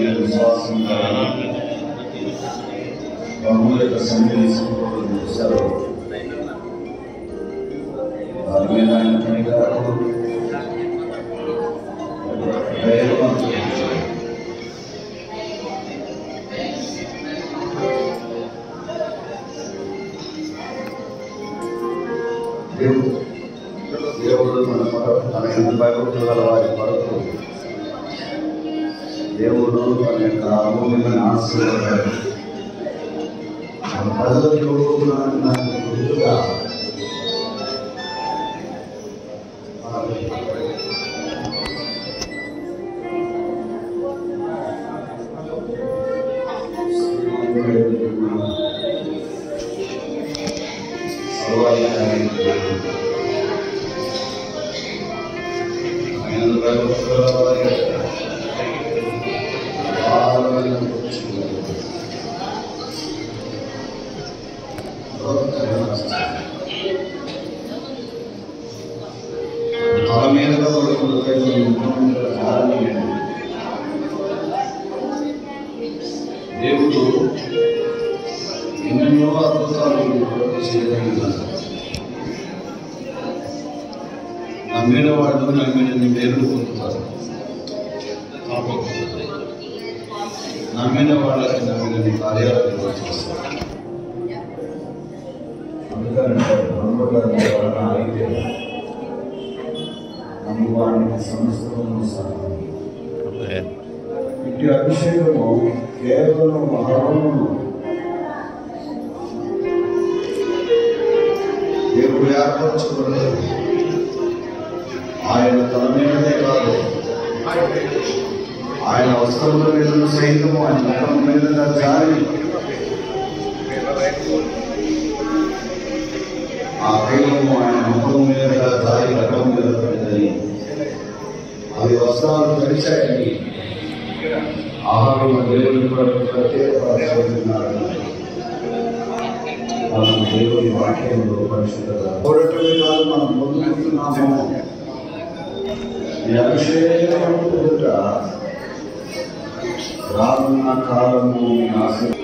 మీద విశ్వాసం కలిగి ప్రభు యొక్క సన్నిధి సంపూర్ణ చూశారు వారి మీద ఆయన కనికరము, దయను చూపించారు. దేవుడు దేవుడు మన కొరకు తన ఎంత భయభక్తులు గల వారి కొరకు దేవుడు తన యొక్క అమూల్యమైన ఆశీర్వాదాలు మన ప్రజలకు ఇవ్వబోతున్నాడని దానికి గుర్తుగా తల మీదుగా దేవుడు ఎన్నెన్నో అద్భుతాలు చేయగలిగినారు నమ్మిన వాళ్ళు నమ్మిన మేలు పొందుతారు నమ్మిన వాళ్ళకి నమ్మిన కార్యాలు నిర్వహిస్తారు అందుకని నమ్మకాన్ని ఎవరైనా అయితే నమ్మువాడిని సమస్తము సాధన ఇటు అభిషేకము కేవలం మహారమును దేవుడు ఏర్పరచుకున్నది ఆయన తల మీదనే కాదు ఆయన వస్త్రముల మీద సైతము ఆయన ముఖం మీద జారి ఆ తైలము ఆయన ముఖం మీద జారి రకం మీద పడిందని అవి వస్త్రాలు ధరించాయని ఆహారం దేవుని కొరకు ప్రత్యేకపరచుకుంటున్నారని మనం దేవుని వాక్యంలో పరిశుద్ధంగా కోరటమే కాదు మనం పొందుకుంటున్నాము ఈ అభిషేకం ఎదుట రానున్న కాలము మీ ఆశ